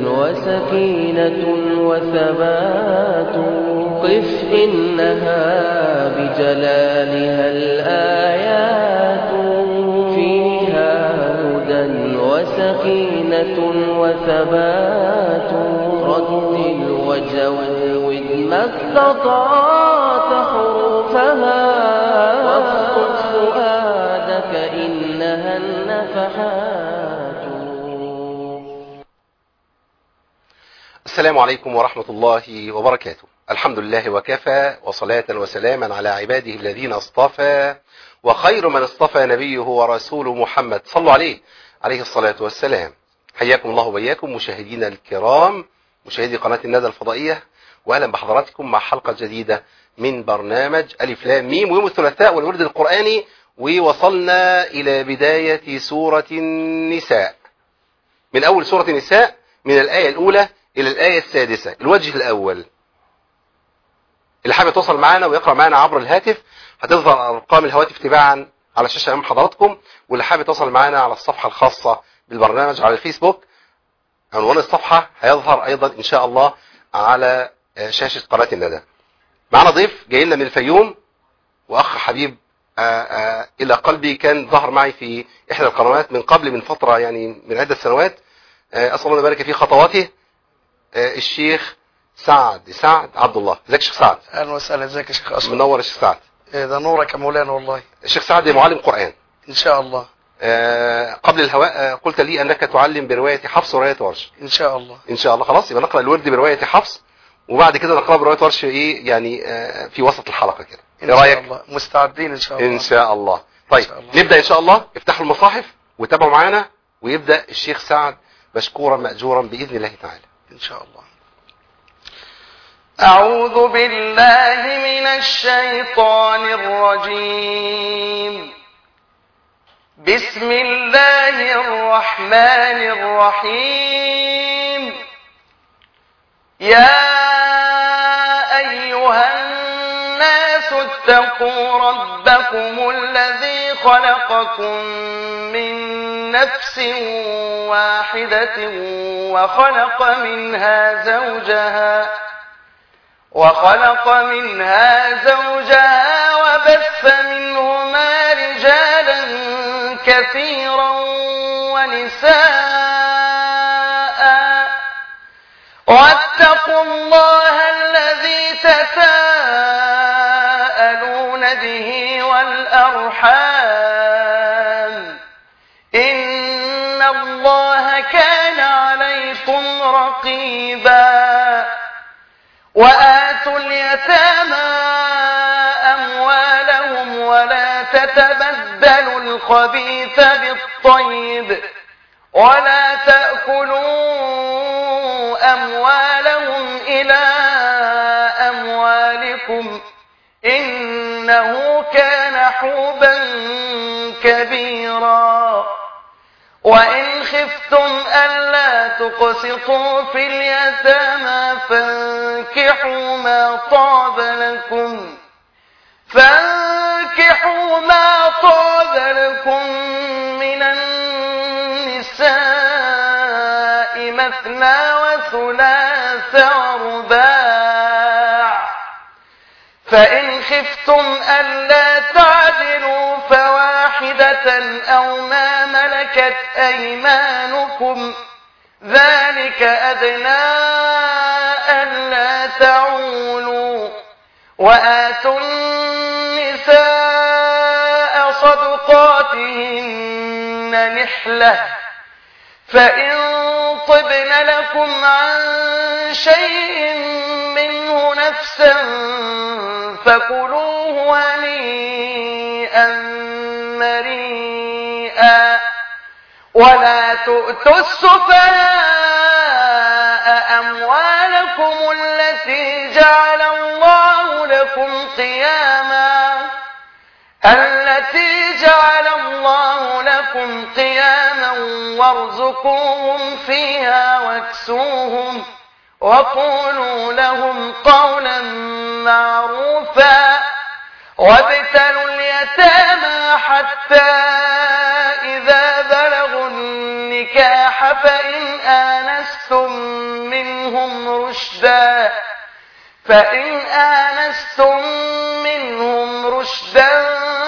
وسكينة وثبات قف إنها بجلالها الآيات فيها هدى وسكينة وثبات رتل وجود ما استطعت حروفها واسقط فؤادك إنها النفحات السلام عليكم ورحمة الله وبركاته الحمد لله وكفى وصلاة وسلاما على عباده الذين اصطفى وخير من اصطفى نبيه ورسوله محمد صلوا عليه عليه الصلاة والسلام حياكم الله وإياكم مشاهدينا الكرام مشاهدي قناة الندى الفضائية وأهلا بحضراتكم مع حلقة جديدة من برنامج ألف لام ميم ويوم الثلاثاء والورد القرآني ووصلنا إلى بداية سورة النساء من أول سورة النساء من الآية الأولى إلى الآية السادسة الوجه الأول اللي حابب يتواصل معنا ويقرأ معنا عبر الهاتف هتظهر أرقام الهواتف تباعا على الشاشة أمام حضراتكم واللي حابب يتواصل معنا على الصفحة الخاصة بالبرنامج على الفيسبوك عنوان الصفحة هيظهر أيضا إن شاء الله على شاشة قناة الندى معنا ضيف جاي لنا من الفيوم وأخ حبيب آآ آآ إلى قلبي كان ظهر معي في إحدى القنوات من قبل من فترة يعني من عدة سنوات أسأل الله يبارك في خطواته الشيخ سعد سعد عبد الله ازيك يا شيخ سعد اهلا وسهلا ازيك يا شيخ اصلا منور يا شيخ سعد إيه ده نورك يا مولانا والله الشيخ سعد معلم قرآن ان شاء الله آه، قبل الهواء آه، قلت لي أنك تعلم برواية حفص ورواية ورش ان شاء الله إن شاء الله خلاص يبقى نقرأ الورد برواية حفص وبعد كده نقرأ برواية ورش إيه يعني آه، في وسط الحلقة كده ان إيه شاء رأيك الله مستعدين ان شاء الله إن شاء الله طيب شاء الله. نبدأ إن شاء الله افتحوا المصاحف وتابعوا معانا ويبدأ الشيخ سعد مشكورا مأجورا بإذن الله تعالى ان شاء الله اعوذ بالله من الشيطان الرجيم بسم الله الرحمن الرحيم يا ايها الناس اتقوا ربكم الذي خلقكم من نفس واحدة وخلق منها زوجها وخلق منها زوجها وبث منهما رجالا كثيرا ونساء واتقوا الله الذي تساءلون به والأرحام إن الله كان عليكم رقيبا وآتوا اليتامى أموالهم ولا تتبدلوا الخبيث بالطيب ولا تأكلوا أموالهم إلى أموالكم إنه كان حوبا كبيرا وإن خفتم ألا تقسطوا في اليتامى فانكحوا ما طاب لكم فانكحوا ما طاب لكم من النساء مثنى وثلاث ورباع فإن خفتم ألا تعدلوا فواحدة أو ما ملكت أيمانكم ذلك أدنى ألا تعولوا وآتوا النساء صدقاتهن نحلة فإن طبن لكم عن شيء منه نفسا فكلوه هنيئا مريئا ولا تؤتوا السفهاء أموالكم التي جعل الله لكم قياما التي جعل الله لكم قياما وارزقوهم فيها واكسوهم وقولوا لهم قولا معروفا وابتلوا اليتامى حتى إذا بلغوا النكاح النكاح فإن آنستم منهم رشدا فإن آنستم منهم رشدا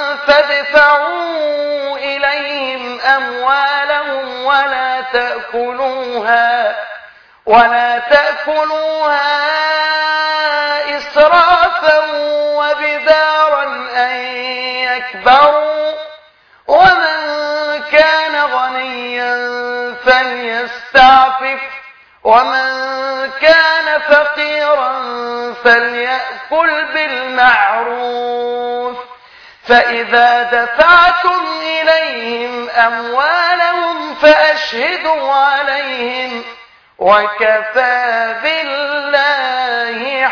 فادفعوا إليهم أموالهم ولا تأكلوها ولا تأكلوها إسرافا وبدارا أن يكبروا ومن كان غنيا فليستعفف ومن كان فقيرا فليأكل بالمعروف فإذا دفعتم إليهم أموالهم فأشهدوا عليهم وكفى بالله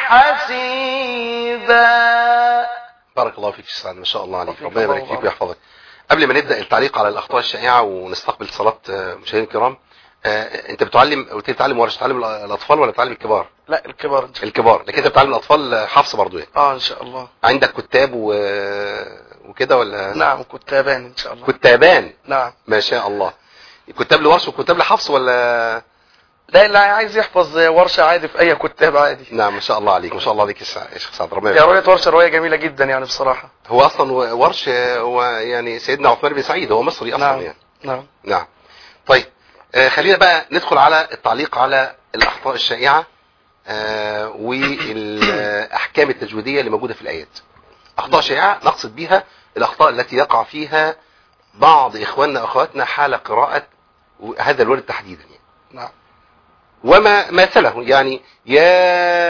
حسيبا بارك الله فيك سعد ما شاء الله عليك وفيك ربنا يبارك الله فيك وبارك. ويحفظك قبل ما نبدا التعليق على الاخطاء الشائعه ونستقبل صلاه آه، مشاهدينا الكرام آه، انت بتعلم قلت لي بتعلم ورش تعلم الاطفال ولا بتعلم الكبار لا الكبار إن شاء الكبار لكن انت بتعلم الاطفال حفص برضو يعني الله. اه ان شاء الله عندك كتاب و... وكده ولا نعم كتابان ان شاء الله كتابان نعم ما شاء الله كتاب لورش وكتاب لحفص ولا لا اللي عايز يحفظ ورشة عادي في اي كتاب عادي نعم ما شاء الله عليك ما شاء الله عليك يا سع- يا شيخ سعد ربنا يا يبارك. رواية ورشة رواية جميلة جدا يعني بصراحة هو اصلا ورش هو يعني سيدنا عثمان بن سعيد هو مصري اصلا نعم يعني نعم نعم طيب آه خلينا بقى ندخل على التعليق على الاخطاء الشائعه آه والاحكام التجويديه اللي موجوده في الايات اخطاء شائعه نقصد بها الاخطاء التي يقع فيها بعض اخواننا واخواتنا حال قراءه هذا الورد تحديدا يعني. نعم وما مثله يعني يا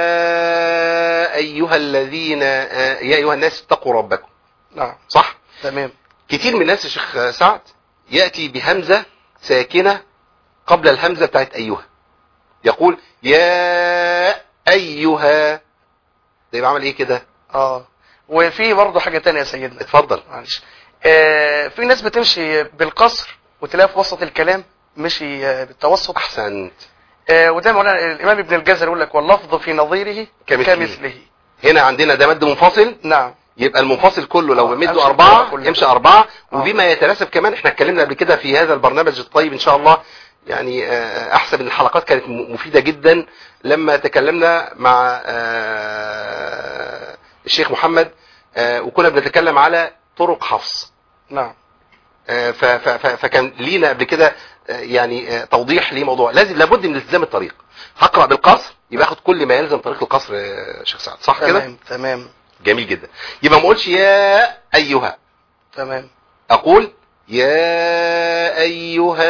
ايها الذين آه، يا ايها الناس اتقوا ربكم نعم صح تمام كتير من الناس يا شيخ سعد يأتي بهمزة ساكنة قبل الهمزة بتاعت أيها يقول يا أيها ده يبقى عمل إيه كده اه وفي برضه حاجة تانية يا سيدنا اتفضل معلش آه في ناس بتمشي بالقصر وتلاقي في وسط الكلام مشي آه بالتوسط أحسنت آه وده مولانا الامام ابن الجزري يقول لك واللفظ في نظيره كمثله. كمثله هنا عندنا ده مد منفصل نعم يبقى المنفصل كله لو آه، بمده أمشي أربعة الكرة كلها. يمشي أربعة آه. وبما يتناسب كمان احنا اتكلمنا قبل كده في هذا البرنامج الطيب إن شاء الله يعني آه، أحسب إن الحلقات كانت م- مفيدة جدا لما تكلمنا مع آه، الشيخ محمد آه، وكنا بنتكلم على طرق حفظ نعم آه، ف- ف- ف- فكان لينا قبل كده آه، يعني آه، توضيح لموضوع لازم لابد من التزام الطريق هقرأ بالقصر يبقى اخد كل ما يلزم طريق القصر يا شيخ سعد صح كده تمام تمام جميل جدا يبقى ما اقولش يا ايها تمام اقول يا ايها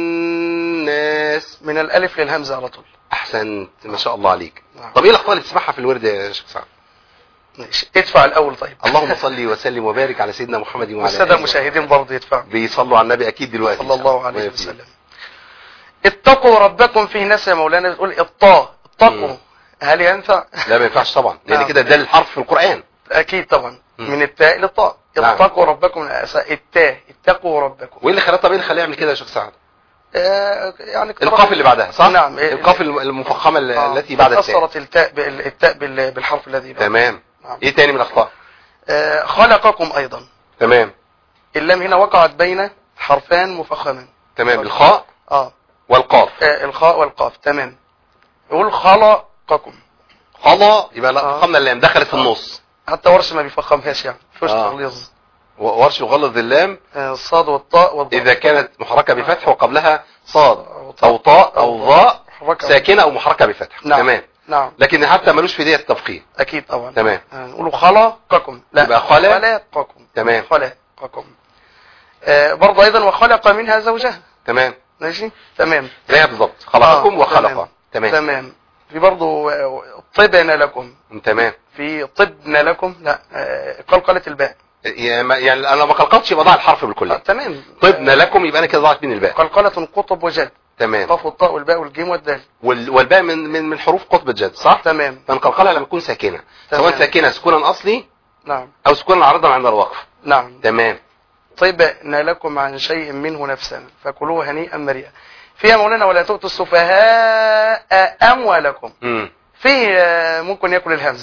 الناس من الالف للهمزة على طول احسنت ما شاء الله عليك نعم. طب ايه الاخطاء اللي تسمعها في الورد يا شيخ سعد ماشي ادفع الاول طيب اللهم صل وسلم وبارك على سيدنا محمد وعلى والسادة آله المشاهدين برضه يدفعوا بيصلوا على النبي اكيد دلوقتي صلى الله عليه ويفيد. وسلم اتقوا ربكم في ناس يا مولانا بتقول الطاء اتقوا مم. هل ينفع لا ما ينفعش طبعا لان نعم. كده ده الحرف في القران اكيد طبعا مم. من التاء للطاء نعم. اتقوا ربكم من الأساء. التاء اتقوا ربكم وايه اللي خلاه طب ايه اللي خلاه يعمل كده يا شيخ سعد آه يعني اقترب- القاف اللي بعدها صح نعم القاف المفخمه ال- آه. التي بعد التاء كسرت التاء بال- التاء بال- بالحرف الذي بعده. تمام نعم. ايه تاني من الاخطاء آه خلقكم ايضا تمام اللام هنا وقعت بين حرفان مفخمان تمام الخاء اه والقاف آه، الخاء والقاف تمام يقول خلقكم خلا يبقى لا آه. فخمنا اللام دخلت في آه. النص حتى ورش ما بيفخمهاش يعني فيش آه. تغليظ و- ورش يغلظ اللام آه، الصاد والطاء والضاء اذا كانت محركه بفتح وقبلها صاد أو او طاء او ضاء حركة. ساكنه او محركه بفتح نعم. تمام نعم لكن حتى ملوش في ديت التفخيم اكيد طبعا تمام. آه، نقولوا خلقكم لا يبقى خلق. خلقكم تمام. خلقكم آه برضه ايضا وخلق منها زوجها تمام ماشي تمام زيها بالظبط خلقكم آه، وخلق تمام. تمام تمام في برضه آه، طبن لكم تمام في طبن لكم لا آه، قلقلة الباء يا ما- يعني انا ما قلقلتش يبقى ضاع الحرف آه بالكليه تمام طبنا لكم يبقى انا كده ضاعت مني الباء قلقلة قطب وجد تمام قاف والطاء والباء والجيم والدال وال- والباء من من من حروف قطب الجد صح تمام فنقلقلها لما تكون ساكنه تمام. سواء ساكنه سكونا اصلي نعم او سكونا عارضا عند الوقف نعم تمام طيبنا لكم عن شيء منه نفسا فكلوه هنيئا مريئا فيها مولانا ولا تؤتوا السفهاء اموالكم امم في آه، ممكن ياكل الهمزه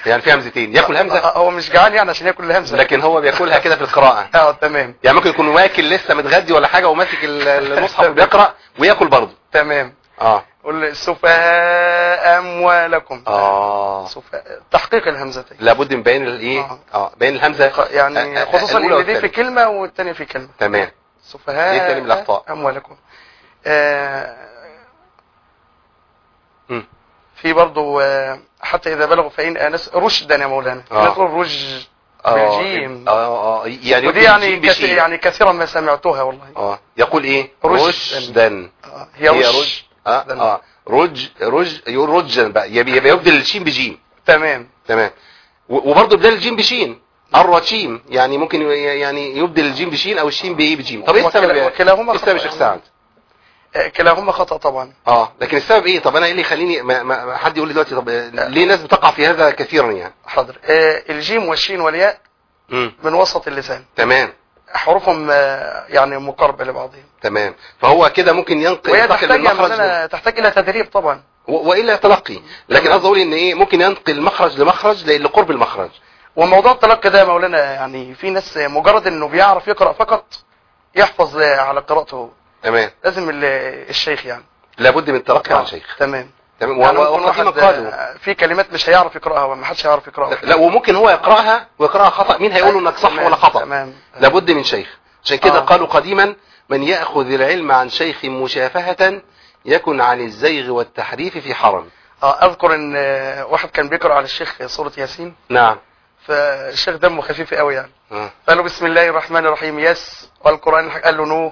يعني في همزتين ياكل همزه آه، هو مش جعان يعني عشان ياكل الهمزه لكن هو بياكلها كده في القراءه اه تمام يعني ممكن يكون واكل لسه متغدي ولا حاجه وماسك ال- المصحف وبيقرا وياكل برضه تمام اه قل السفهاء اموالكم اه سفهاء تحقيق الهمزتين لابد من بيان الايه آه. اه بيان الهمزه خ- يعني آه، آه، خصوصا الأولى ان دي في والثانية. كلمه والثانيه في كلمه تمام سفهاء إيه تاني من الأخطاء؟ اموالكم آه مم. في برضو آه، حتى اذا بلغوا فان انس رشدا يا مولانا آه. نقول رج اه بالجيم. اه اه يعني ودي يكتب يعني الجيم كثير بشين. يعني كثيرا ما سمعتها والله اه يقول ايه رشداً. رشدا آه، هي هي رش رج اه داً. اه رج رج يقول رجا بقى يبقى يبقى يبدل الشين بجيم تمام تمام و- وبرضه بدل الجيم بشين الرشيم يعني ممكن ي- يعني يبدل الجيم بشين او الشين بايه بجيم طب ايه السبب وكلا- يعني؟ وكلاهما ايه السبب يا خطأ شيخ يعني. سعد آه، كلاهما خطا طبعا اه لكن السبب ايه طب انا ايه اللي يخليني ما ما ما حد يقول لي دلوقتي طب ليه ناس بتقع في هذا كثيرا يعني حاضر آه، الجيم والشين والياء امم من وسط اللسان تمام حروفهم آه، يعني مقاربه لبعضهم تمام فهو كده ممكن ينقل وهي ينتقل تحتاج من مخرج ل- يعني تحتاج الى تدريب طبعا و- والا تلقي لكن قصدي اقول ان ايه ممكن ينقل مخرج لمخرج ل- لقرب المخرج وموضوع التلقي ده يا مولانا يعني في ناس مجرد انه بيعرف يقرا فقط يحفظ آه، على قراءته تمام لازم ال- الشيخ يعني لابد من التلقي عن آه، شيخ تمام تمام يعني و- و- ممكن وفي واحد مقاله آه، في كلمات مش هيعرف يقراها وما حدش هيعرف يقراها لا وممكن هو يقراها ويقراها خطا مين هيقول له انك صح تمام، ولا خطا تمام لابد من شيخ عشان كده آه. قالوا قديما من ياخذ العلم عن شيخ مشافهه يكن عن الزيغ والتحريف في حرم اه اذكر ان آه، واحد كان بيقرا على الشيخ سوره ياسين نعم فالشيخ دمه خفيف قوي يعني آه. قال له بسم الله الرحمن الرحيم يس والقران الحق قال له نو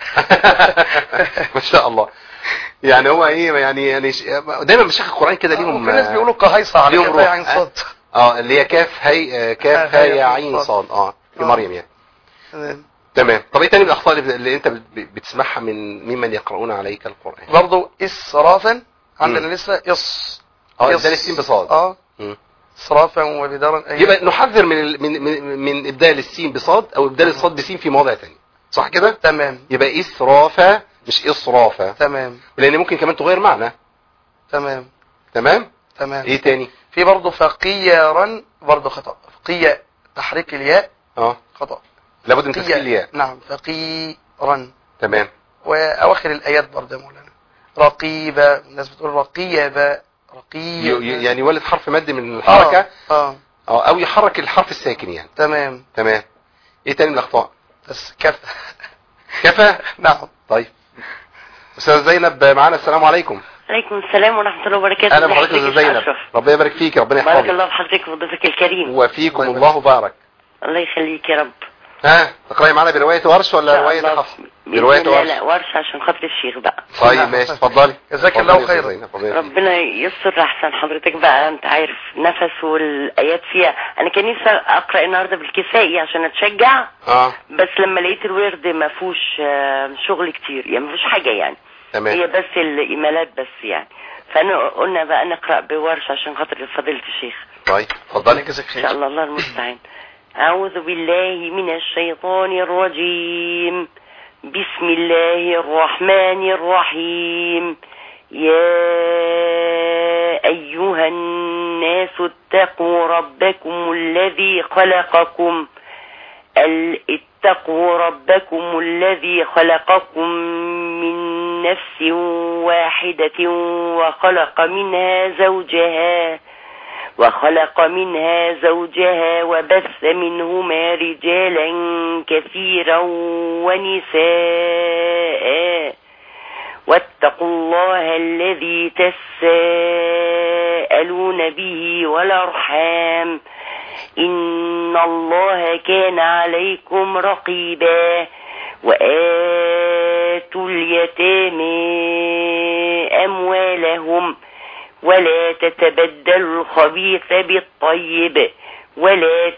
ما شاء الله يعني هو ايه يعني يعني ش- دايما مشايخ القران كده ليهم في ناس بيقولوا قهيصه على ليهم كده روح. عين صاد اه اللي هي كاف هي آه، كاف آه، هي هي عين عين صاد. صاد اه في آه. مريم يعني تمام طب ايه تاني من الاخطاء اللي اللي انت بت- بتسمعها من ممن يقرؤون عليك القران برضه اسرافا عندنا مم. لسه يص اه يص. ده السين بصاد اه مم. اسرافا وبدارا أي- يبقى نحذر من ال- من من, من ابدال السين بصاد او ابدال الصاد بسين في مواضع تانية صح كده تمام يبقى اسرافا مش اصرافا تمام لان ممكن كمان تغير معنى تمام تمام تمام ايه تاني في برضه فقيرا برضه خطا فقية تحريك الياء اه خطا لابد من تسهيل الياء نعم فقيرا تمام واواخر الايات برضه يا مولانا رقيبه الناس بتقول رقيبه ي- رقيبه ي- يعني يولد حرف مد من الحركه اه, آه. اه او يحرك الحرف الساكن يعني تمام تمام ايه تاني من الاخطاء بس كفى كفى نعم طيب استاذ زينب معانا السلام عليكم عليكم السلام ورحمة الله وبركاته اهلا بحضرتك يا ازي استاذ حضرتك يا زينب أشرف؟ ربنا يبارك فيك ربنا بارك يحفظك الله بحضرتك وضيفك الكريم وفيكم الله الله بارك الله يخليك يا رب ها تقراي معانا بروايه ورش إن ولا شاء روايه الله. حفص بإذن بروايه الله ورش لا ورش عشان خاطر الشيخ بقى طيب ماشي اتفضلي جزاك اتفضلي الله يا أستاذ خيرا. زينب، ربنا يخليك. ربنا يستر احسن حضرتك بقى انت عارف نفس والايات فيها انا كان نفسي اقرا النهارده بالكسائي عشان اتشجع اه بس لما لقيت الورد ما فيهوش آه، شغل كتير يعني ما فيهوش حاجه يعني هي تمام بس الايميلات بس يعني فانا قلنا بقى نقرا بورش عشان خاطر فضيله الشيخ طيب اتفضلي جزاك إن شاء خير الله الله المستعان أعوذ بالله من الشيطان الرجيم بسم الله الرحمن الرحيم يا أيها الناس اتقوا ربكم الذي خلقكم ال- اتقوا ربكم الذي خلقكم من نفس واحدة وخلق منها زوجها وخلق منها زوجها وبث منهما رجالا كثيرا ونساء واتقوا الله الذي تساءلون به والارحام ان الله كان عليكم رقيبا واتوا اليتامى اموالهم ولا تتبدلوا الخبيث بالطيب ولا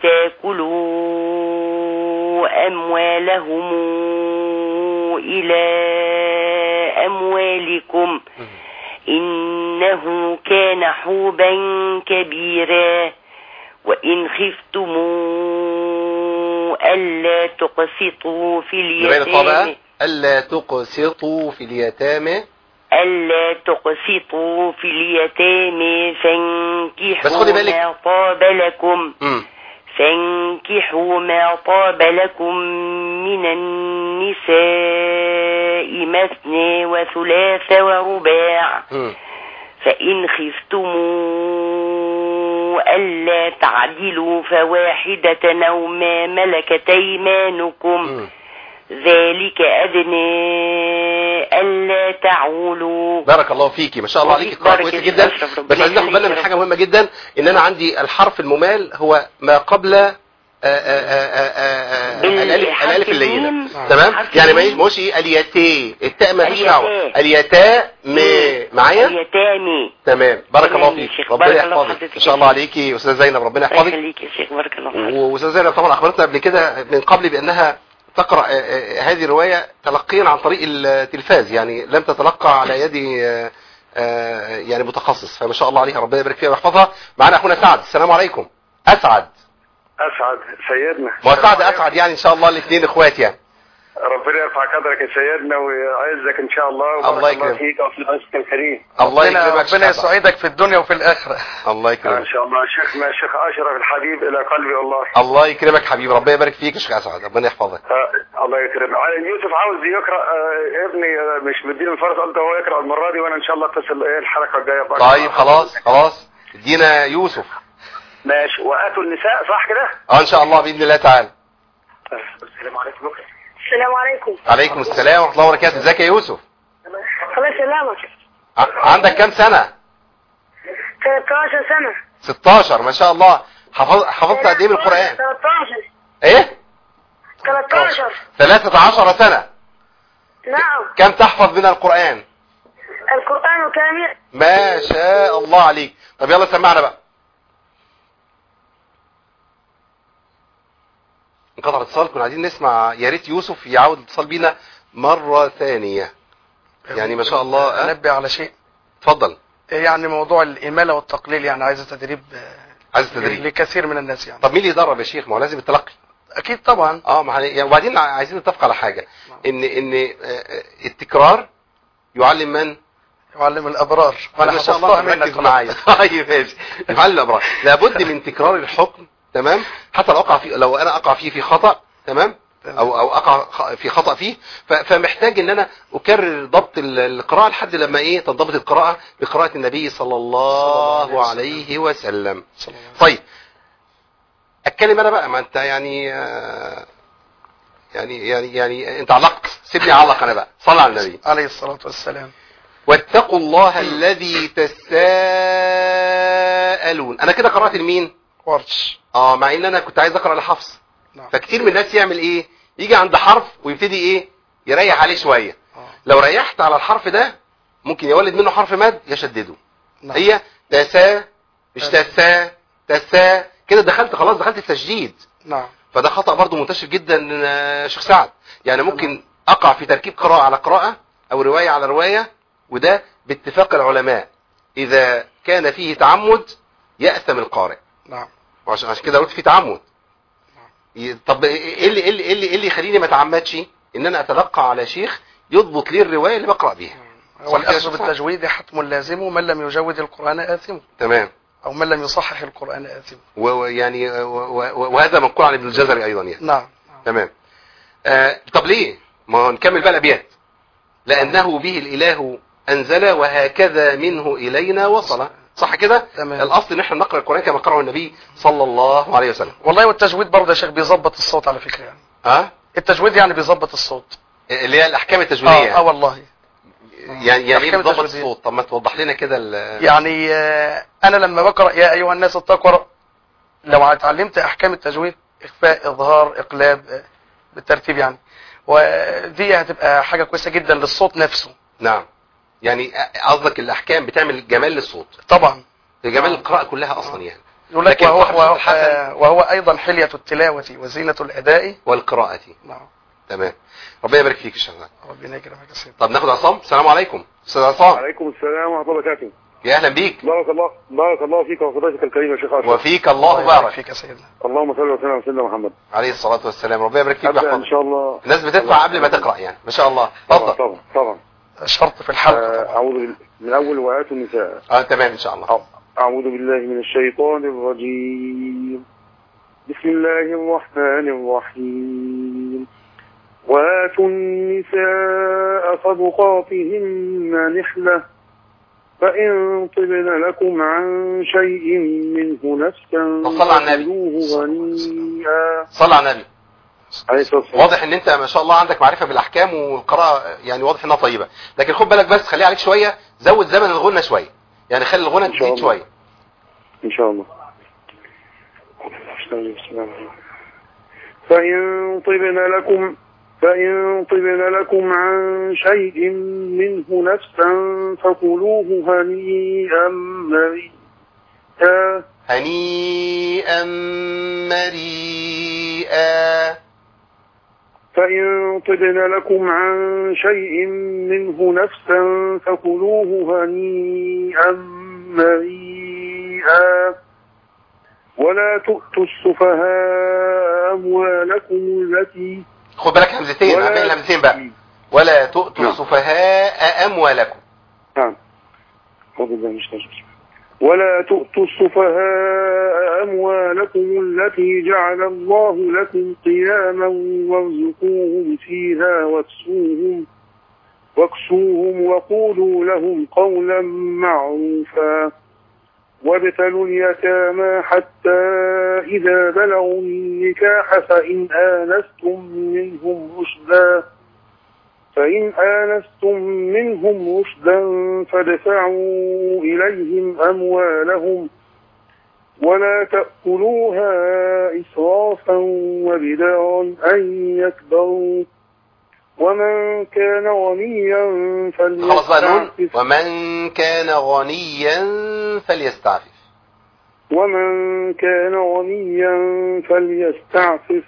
تاكلوا اموالهم الى اموالكم انه كان حوبا كبيرا وان خفتم الا تقسطوا في نبين الطابعة اليتامى ألا تقسطوا في اليتامى ألا تقسطوا في اليتامى فانكحوا بس خدي بالك. ما طاب لكم مم. فانكحوا ما طاب لكم من النساء مثنى وثلاث ورباع مم. فإن خفتموا ألا تعدلوا فواحدة أو ما ملكت أيمانكم مم. ذلك أدنى ألا تعولوا بارك الله فيكي ما شاء الله عليكي قراءة بارك كويسة فيك جدا أشرف، ربنا بس عايزين ناخد بالنا يخليك من يا حاجة رب. مهمة جدا ان انا عندي الحرف الممال هو ما قبل آه، آه، آه، آه، آه، الالف حرف الالف اللينة الميم. تمام حرف يعني ما الميم. مش ايه اليتي التاء ما فيش دعوة اليتاء. اليتاء م معايا اليتامى تمام بارك الله تمام يا فيك شيخ. ربنا بارك الله يحفظك حضرتك ان شاء يا الله شيخ. عليكي استاذ زينب ربنا الله يحفظك يخليك يا شيخ بارك الله فيك واستاذ زينب طبعا اخبرتنا قبل كده من قبل بانها تقرا آه، آه، هذه الروايه تلقيا عن طريق التلفاز يعني لم تتلقى على يد آه، آه، يعني متخصص فما شاء الله عليها ربنا يبارك فيها ويحفظها معانا اخونا سعد السلام عليكم اسعد اسعد سيدنا ما هو سعد اسعد يعني ان شاء الله الاثنين اخوات يعني ربنا يرفع قدرك يا سيدنا ويعزك ان شاء الله وبارك الله الله يكرمك. فيك وفي بيتك الكريم الله ربنا, يكرمك ربنا شيخ أسعد. يسعدك في الدنيا وفي الآخرة الله ان يكرمك شاء الله شيخنا الشيخ اشرف الحبيب الى قلبي والله الله يكرمك حبيبي ربنا يبارك فيك يا شيخ اسعد ربنا يحفظك آه، الله يكرمك آه، يوسف عاوز يقرا آه، ابني آه، مش مديني الفرص قلت هو يقرا المره دي وانا ان شاء الله اتصل ايه الحلقه الجايه بقى. طيب خلاص خلاص ادينا يوسف ماشي واتوا النساء صح كده؟ اه ان شاء الله باذن الله تعالى السلام عليكم بكره السلام عليكم عليكم السلام ورحمه الله وبركاته ازيك يا يوسف الله يسلمك ع- عندك كام سنه 13 سنة 16 ما شاء الله حفظ حفظت قد ايه من القرآن 13 ايه 13 13 سنة نعم كم تحفظ من القرآن القرآن كامل ما شاء الله عليك طب يلا سمعنا بقى انقطع الاتصال كنا عايزين نسمع يا ريت يوسف يعود الاتصال بينا مرة ثانية يعني ما شاء الله أه؟ انبه على شيء اتفضل يعني موضوع الإمالة والتقليل يعني عايز تدريب آه، عايز تدريب لكثير من الناس يعني طب مين اللي يدرب يا شيخ ما هو لازم التلقي أكيد طبعا اه ما هن- يعني وبعدين عايزين نتفق على حاجة ان ان آه، آه، التكرار يعلم من يعلم الأبرار وأنا ما شاء حفظتها الله منك ركز معايا طيب ماشي يفعل الابرار لابد من تكرار الحكم تمام حتى لو اقع فيه لو انا اقع فيه في خطا تمام او او اقع خ- في خطا فيه ف- فمحتاج ان انا اكرر ضبط ال- القراءه لحد لما ايه تنضبط القراءه بقراءه النبي صلى الله عليه وسلم صلى الله عليه وسلم. طيب اتكلم انا بقى ما انت يعني آه، يعني يعني يعني انت علقت سيبني اعلق انا بقى صلى على النبي عليه الصلاة والسلام واتقوا الله الذي تساءلون انا كده قرات لمين ورش اه مع ان انا كنت عايز اقرا لحفص نعم فكتير من الناس يعمل ايه يجي عند حرف ويبتدي ايه يريح عليه شويه آه. لو ريحت على الحرف ده ممكن يولد منه حرف مد يشدده نعم. هي تسا مش تسا تسا كده دخلت خلاص دخلت التشديد نعم فده خطأ برضو منتشر جدا آه، شيخ سعد يعني ممكن اقع في تركيب قراءة على قراءة او رواية على رواية وده باتفاق العلماء اذا كان فيه تعمد يأثم القارئ نعم وعشان عشان كده قلت فيه تعمد ي- طب ايه اللي ايه اللي ايه اللي, إيه اللي يخليني ما اتعمدش ان انا اتلقى على شيخ يضبط لي الرواية اللي بقرأ بيها هو صح كده يا الأخذ شيخ بالتجويد حتم لازم ومن لم يجود القرآن آثم تمام أو من لم يصحح القرآن آثم و- ويعني و- و- وهذا منقول عن ابن الجزري ايضا يعني نعم نعم. تمام آه طب ليه ما هو نكمل بقى الابيات لانه به الاله انزل وهكذا منه الينا وصل صح كده تمام. الاصل ان احنا نقرا القران كما قرأه النبي صلى الله عليه وسلم والله والتجويد برضه يا شيخ بيظبط الصوت على فكرة يعني ها التجويد يعني بيظبط الصوت اللي هي الاحكام التجويديه اه, آه يعني والله يعني يعني ايه الأحكام بتظبط التجويدية. الصوت طب ما توضح لنا كده ال- يعني آه، انا لما بقرا يا ايها الناس اتقوا رب- لو اتعلمت احكام التجويد اخفاء اظهار اقلاب آه، بالترتيب يعني ودي هتبقى حاجه كويسه جدا للصوت نفسه نعم يعني قصدك الاحكام بتعمل جمال للصوت طبعا جمال القراءه كلها اصلا يعني يقول لك لكن وهو, صاحب وهو, الصوت حسن. آه، وهو ايضا حليه التلاوه وزينه الاداء والقراءه نعم تمام ربنا يبارك فيك يا شيخ ربنا يكرمك يا سيدي طب ناخد عصام السلام عليكم استاذ عصام عليكم السلام ورحمه الله وبركاته يا اهلا بيك بارك الله بارك الله فيك وفضيلتك الكريم يا شيخ اشرف وفيك الله يبارك بارك فيك يا سيدنا اللهم صل وسلم على سيدنا محمد عليه الصلاة والسلام ربنا يبارك فيك ابدا ان ويحفظك شاء الله الناس بتدفع قبل ما تقرأ يعني ما شاء الله طبعا اتفضل طبعا طبعا شرط في الحلقة آه، طبعا أعوذ بال- من أول وآتوا النساء اه تمام ان شاء الله أع- أعوذ بالله من الشيطان الرجيم بسم الله الرحمن الرحيم وآتوا النساء صدقاتهن نحلة فإن طبن لكم عن شيء منه نفسا طب صل على النبي. فكلوه هنيئا صلى على النبي عليه الصلاة والسلام واضح ان انت ما شاء الله عندك معرفه بالاحكام والقراءه يعني واضح انها طيبه لكن خد بالك بس خليها عليك شويه زود زمن الغنى شويه يعني خلي الغنى إن شاء تزيد الله. شويه إن شاء الله بسم الله الرحمن الرحيم. فإن طبن لكم فإن طبن لكم عن شيء منه نفسا فكلوه هنيئا مريئا هنيئا مريئا فإن طبن لكم عن شيء منه نفسا فكلوه هنيئا مريئا ولا تؤتوا السفهاء أموالكم التي خد بالك همزتين ولا- عامل همزتين بقى ولا تؤتوا نعم. السفهاء اموالكم نعم أعوذ بالله من الشيطان الرجيم. ولا تؤتوا السفهاء أموالكم التي جعل الله لكم قياما وارزقوهم فيها واكسوهم واكسوهم وقولوا لهم قولا معروفا وابتلوا اليتامى حتى إذا بلغوا النكاح فإن آنستم منهم رشدا فإن آنستم منهم رشدا فادفعوا إليهم أموالهم ولا تأكلوها إسرافا وبدارا أن يكبروا ومن كان غنيا خلاص بقى نون فليستعفف ومن كان غنيا فليستعفف ومن كان غنيا فليستعفف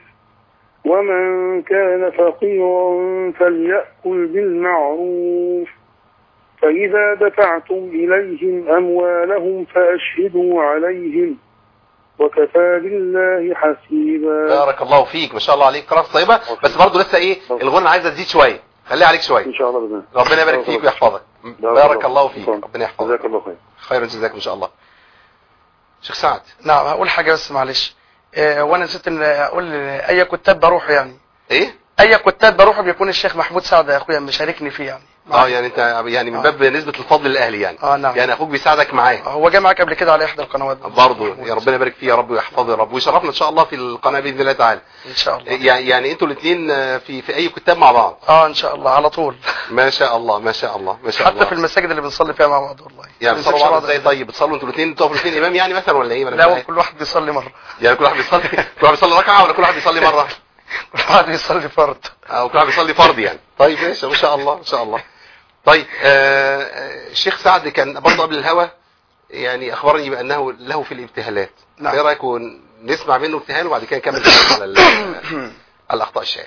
ومن كان فقيرا فليأكل بالمعروف فإذا دفعتم إليهم أموالهم فأشهدوا عليهم وكفى بالله حسيبا بارك الله فيك ما شاء الله عليك قراءة طيبة بس برضه لسه ايه الغنى عايزة تزيد شوية خليها عليك شوية إن شاء الله بإذن ربنا يبارك فيك ويحفظك بارك الله فيك ربنا يحفظك جزاك الله خير خيرا جزاك ان شاء الله شيخ سعد نعم هقول حاجة بس معلش آه، وانا نسيت ان اقول اي كتاب بروح يعني ايه اي كتاب بروح بيكون الشيخ محمود سعد يا اخويا مشاركني فيه يعني اه يعني انت يعني من باب نسبة الفضل للاهلي يعني اه نعم يعني اخوك بيساعدك معاه هو جه معاك قبل كده على احدى القنوات برضه محمود. يا ربنا يبارك فيه يا رب ويحفظه يا رب ويشرفنا ان شاء الله في القناه باذن الله تعالى ان شاء الله يعني يعني انتوا الاثنين في في اي كتاب مع بعض اه ان شاء الله على طول ما شاء الله ما شاء الله ما شاء الله حتى في المساجد اللي بنصلي فيها مع بعض والله يعني ما بتصلوا نسيبش بعض بعض ازاي طيب بتصلوا انتوا الاثنين تقفوا الاثنين امام يعني مثلا ولا ايه ما أنا لا مش هو عارف. كل واحد بيصلي مرة يعني كل واحد بيصلي كل واحد بيصلي ركعه ولا كل واحد بيصلي مره كل واحد بيصلي فرد او كل واحد بيصلي فرض يعني طيب ماشي ما شاء الله ما شاء الله طيب آه، آه، الشيخ سعد كان برضه قبل الهوى يعني اخبرني بانه له في الابتهالات نعم. ايه رايكم نسمع منه ابتهال وبعد كده نكمل كلام على ال- على الاخطاء الشائعه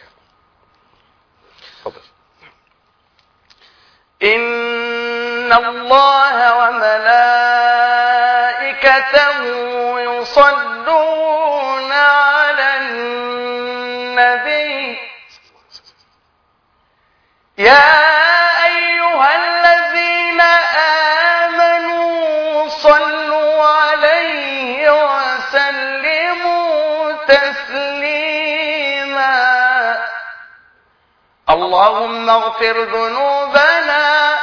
اتفضل إن الله وملائكته يصلون على النبي يا أيها الذين آمنوا صلوا عليه وسلموا تسليما اللهم اغفر ذنوبنا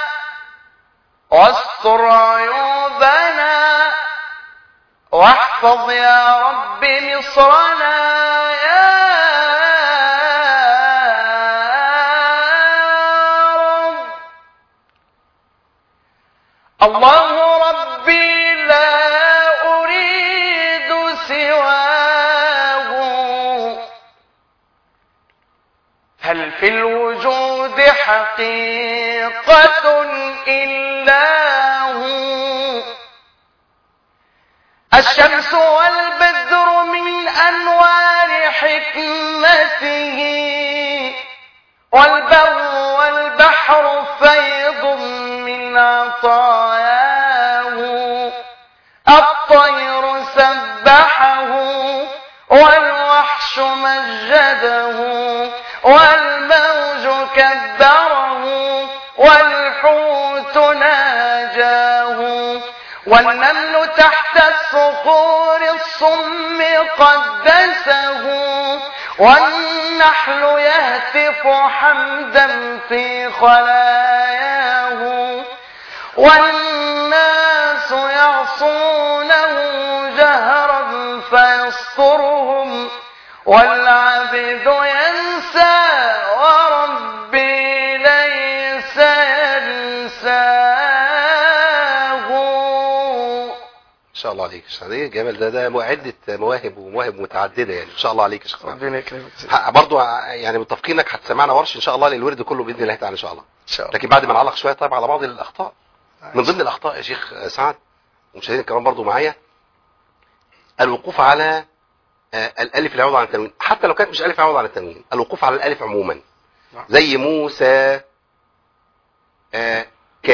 واستر عيوبنا واحفظ يا رب مصرنا يا رب الله ربي لا أريد سواه هل في الوجود حقيقة إلا هو الشمس والبدر من أنوار حكمته والبر والبحر فيض من عطاياه الطير سبحه والوحش مجده والموج كبره والحوت تناجاه والنمل تحت الصخور الصم قدسه والنحل يهتف حمدا في خلاياه والناس يعصونه جهرا فيسترهم والعبد ينسى وربي ليس ينساه ان شاء الله عليك يا شيخ علي. جمال ده ده عده مواهب ومواهب متعدده يعني ان شاء الله عليك يا شيخ ربنا يكرمك ه- برضو ع- يعني متفقين انك هتسمعنا ورش ان شاء الله للورد كله باذن الله تعالى ان شاء الله ان شاء الله لكن بعد ما نعلق شويه طيب على بعض الاخطاء من ضمن الاخطاء يا شيخ سعد ومشاهدينا الكرام برضو معايا الوقوف على آه، الالف العوض عن التنوين حتى لو كانت مش الف عوض عن التنوين الوقوف على الالف عموما نعم. زي موسى آه،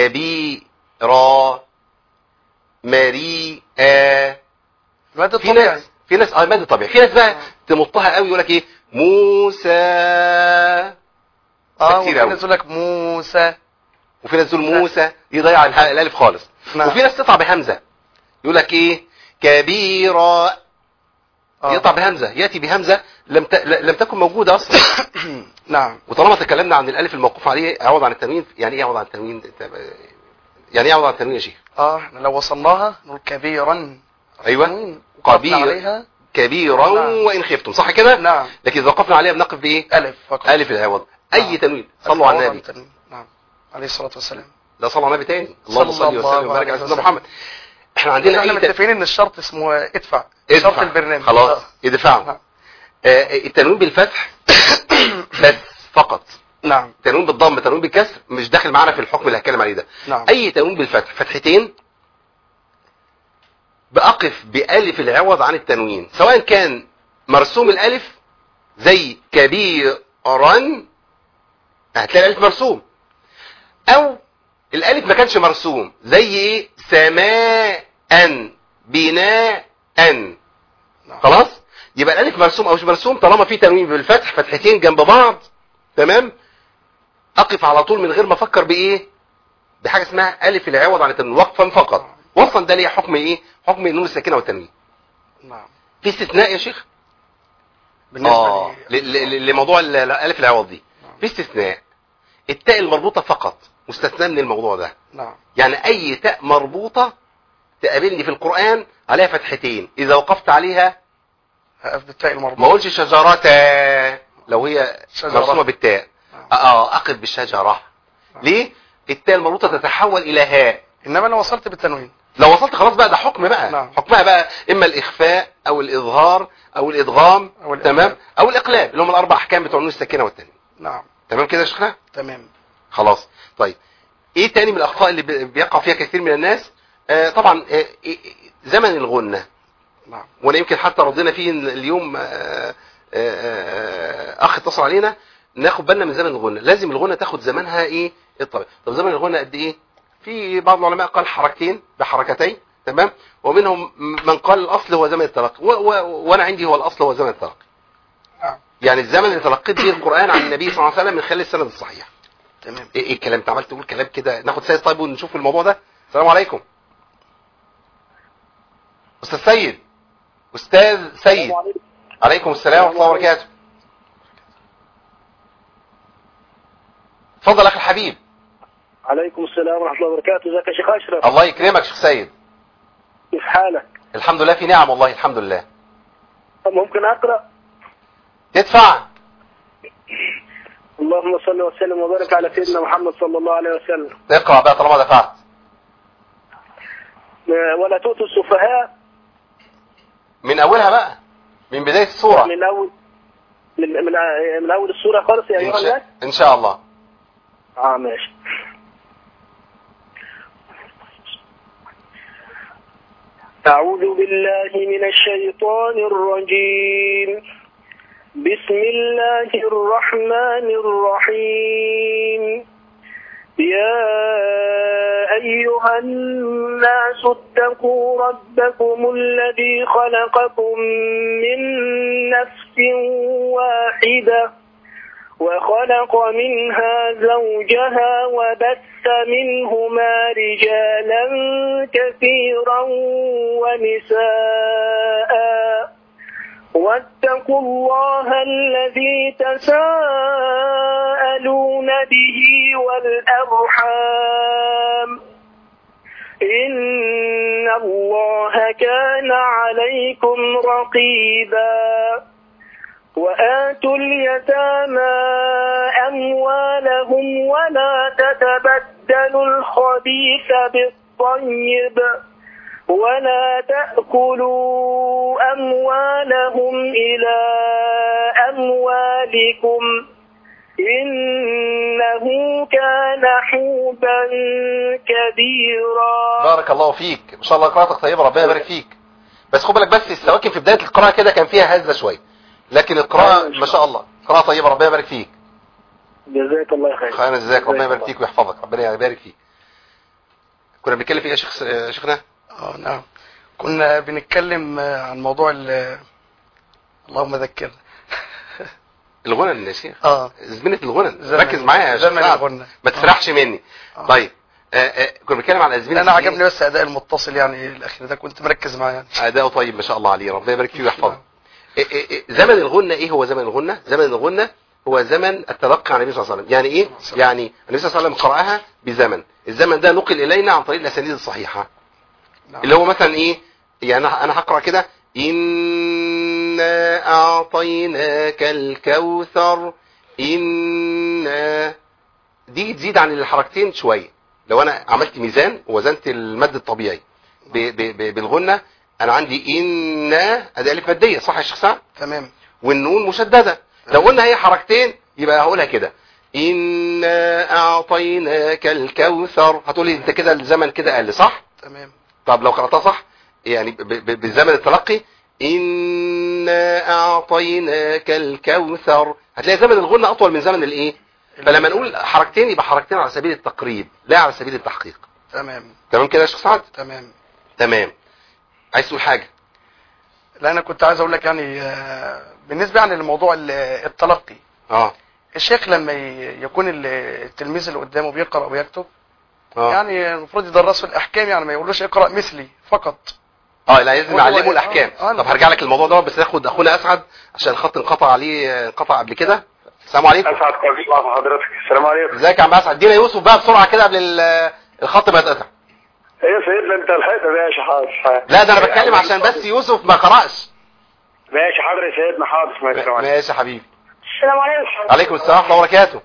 كبيرا مريئا المادة في الطبيعي ناس في ناس اه مادة طبيعي في ناس بقى تمطها قوي يقول لك ايه موسى اه كتير وفي أوي. ناس يقول لك موسى وفي ناس تقول موسى يضيع الح- الالف خالص نعم. وفي ناس تقطع بهمزه يقول لك ايه كبيرة آه. يقطع بهمزه ياتي بهمزه لم ت... ل- لم تكن موجوده اصلا نعم وطالما تكلمنا عن الالف الموقوف عليه عوض عن التنوين يعني ايه عوض عن التنوين أنت- يعني ايه عوض عن التنوين يا شيخ اه احنا لو وصلناها نقول كبيرا ايوه وقفنا قبير. عليها كبيرا نعم. وان خفتم صح كده نعم لكن اذا وقفنا عليها بنقف بايه الف فقط الف العوض اي نعم. تنوين صلوا على النبي التنوين. نعم عليه الصلاة والسلام لا صلوا على النبي تاني اللهم صلى صل الله وسلم وبارك عليه على سيدنا وسلم. محمد احنا عندنا احنا اي تنوين متفقين ان الشرط اسمه ادفع ادفع. شرط البرنامج خلاص آه. ادفعوا نعم. آه التنوين بالفتح بس فقط نعم تنوين بالضم تنوين بالكسر مش داخل معانا في الحكم اللي هتكلم عليه ده نعم اي تنوين بالفتح فتحتين بأقف بألف العوض عن التنوين سواء كان مرسوم الألف زي كبيرا هتلاقي الألف مرسوم أو الألف ما كانش مرسوم زي إيه سماء بناء نعم. خلاص يبقى الألف مرسوم أو مش مرسوم طالما في تنوين بالفتح فتحتين جنب بعض تمام أقف على طول من غير ما أفكر بإيه بحاجة اسمها ألف العوض عن التنوين وقفا فقط وصلا ده ليه حكم إيه حكم النون الساكنة والتنوين نعم في استثناء يا شيخ بالنسبة اه لي ل- ل- لموضوع ال- الالف العوض دي في استثناء التاء المربوطه فقط مستثنى من الموضوع ده نعم يعني اي تاء مربوطه تقابلني في القران عليها فتحتين اذا وقفت عليها هقف بالتاء المربوط ما اقولش شجره لو هي شجرة. مرسومه بالتاء اه اقف بالشجره ليه التاء المربوطه تتحول الى هاء انما انا وصلت بالتنوين لو وصلت خلاص بقى ده حكم بقى نعم. حكمها بقى اما الاخفاء او الاظهار او الادغام أو الإقلاب. تمام او الاقلاب اللي هم الاربع احكام بتوع النون الساكنه والتانية نعم تمام كده يا شيخنا تمام خلاص طيب ايه تاني من الاخطاء اللي بي- بيقع فيها كثير من الناس آه طبعا آه إيه- زمن الغنة نعم وانا يمكن حتى ردينا فيه إن اليوم آه آه آه اخ اتصل علينا ناخد بالنا من زمن الغنة لازم الغنة تاخد زمانها ايه الطبيعي طب زمن الغنة قد ايه في بعض العلماء قال حركتين بحركتين تمام ومنهم من قال الاصل هو زمن التلقي و- و- وانا عندي هو الاصل هو زمن التلقي نعم يعني الزمن اللي تلقيت به القرآن عن النبي صلى الله عليه وسلم من خلال السند الصحيح تمام ايه ايه الكلام انت عمال تقول كلام كده ناخد سيد طيب ونشوف الموضوع ده السلام عليكم استاذ سيد استاذ سيد عليكم السلام ورحمه الله وبركاته اتفضل اخي الحبيب عليكم السلام ورحمة الله وبركاته ازيك يا شيخ أشرف الله يكرمك شيخ سيد كيف حالك الحمد لله في نعم والله الحمد لله طب ممكن أقرأ تدفع اللهم صل وسلم وبارك على سيدنا محمد صلى الله عليه وسلم اقرا بقى طالما دفعت ولا تؤتوا السفهاء من اولها بقى من بدايه السوره من أول من من, من أول السورة خالص يا ان أيها الناس شاء, إن شاء الله اه ماشي أعوذ بالله من الشيطان الرجيم بسم الله الرحمن الرحيم يا أيها الناس اتقوا ربكم الذي خلقكم من نفس واحدة وخلق منها زوجها وبث منهما رجالا كثيرا ونساء واتقوا الله الذي تساءلون به والأرحام إن الله كان عليكم رقيبا وآتوا اليتامى أموالهم ولا تتبدلوا الخبيث بالطيب ولا تأكلوا أموالهم إلى أموالكم إنه كان حوبا كبيرا بارك الله فيك ما شاء الله قراءتك طيبه ربنا يبارك فيك بس خد بالك بس السواكن في بدايه القراءه كده كان فيها هزه شويه لكن القراءه ما شاء الله قراءه طيبه ربنا يبارك فيك جزاك الله خير خير ازيك ربنا يبارك فيك ويحفظك ربنا يبارك فيك كنا بنتكلم في ايه يا شيخ يا شيخنا اه نعم كنا بنتكلم آه، عن موضوع ال اللهم ذكرنا الغنى يا شيخ اه زميلة الغنى زمن- ركز معايا يا شيخ زمن سعد. الغنى. ما تسرحش مني آه. طيب آه، آه، كنا بنتكلم عن ازمنه انا عجبني بس اداء المتصل يعني الاخير ده كنت مركز معاه يعني اداؤه طيب ما شاء الله عليه ربنا يبارك فيه ويحفظه إيه إيه إيه زمن الغنى ايه هو زمن الغنى زمن الغنى هو زمن التلقي عن النبي صلى الله عليه وسلم يعني ايه يعني النبي صلى الله عليه وسلم قرأها بزمن الزمن ده نقل الينا عن طريق الاسانيد الصحيحه نعم. اللي هو مثلا ايه يعني انا انا هقرا كده انا اعطيناك الكوثر انا دي تزيد عن الحركتين شويه لو انا عملت ميزان ووزنت المد الطبيعي ب ب ب بالغنه انا عندي ان ادي الف ماديه صح يا شيخ سعد تمام والنون مشدده لو قلنا هي حركتين يبقى هقولها كده إنا أعطيناك الكوثر هتقولي أنت كده الزمن كده قل صح؟ تمام طب لو قرأتها صح يعني ب- ب- بالزمن التلقي إنا أعطيناك الكوثر هتلاقي زمن الغنى أطول من زمن الإيه؟ فلما نقول حركتين يبقى حركتين على سبيل التقريب لا على سبيل التحقيق تمام تمام كده يا شيخ سعد؟ تمام تمام عايز تقول حاجة لا انا كنت عايز اقول لك يعني آه، بالنسبه يعني لموضوع ال- التلقي اه الشيخ لما ي- يكون ال- التلميذ اللي قدامه بيقرا ويكتب اه يعني المفروض يدرسه الاحكام يعني ما يقولوش اقرا مثلي فقط اه لا لازم هو- نعلمه الاحكام آه، آه، طب هرجع لك الموضوع ده بس ناخد اخونا اسعد عشان الخط انقطع عليه انقطع قبل كده السلام عليكم اسعد قلبي مع حضرتك السلام عليكم ازيك يا عم اسعد ادينا يوسف بقى بسرعه كده قبل ال- الخط ما يتقطع ايه يا سيدنا انت لحقت ماشي حاضر لا ده انا بتكلم عشان بس يوسف ما قرأش ماشي حاضر يا سيدنا حاضر ماشي السلام عليكم. ماشي يا حبيبي السلام عليكم عليكم السلام ورحمه الله وبركاته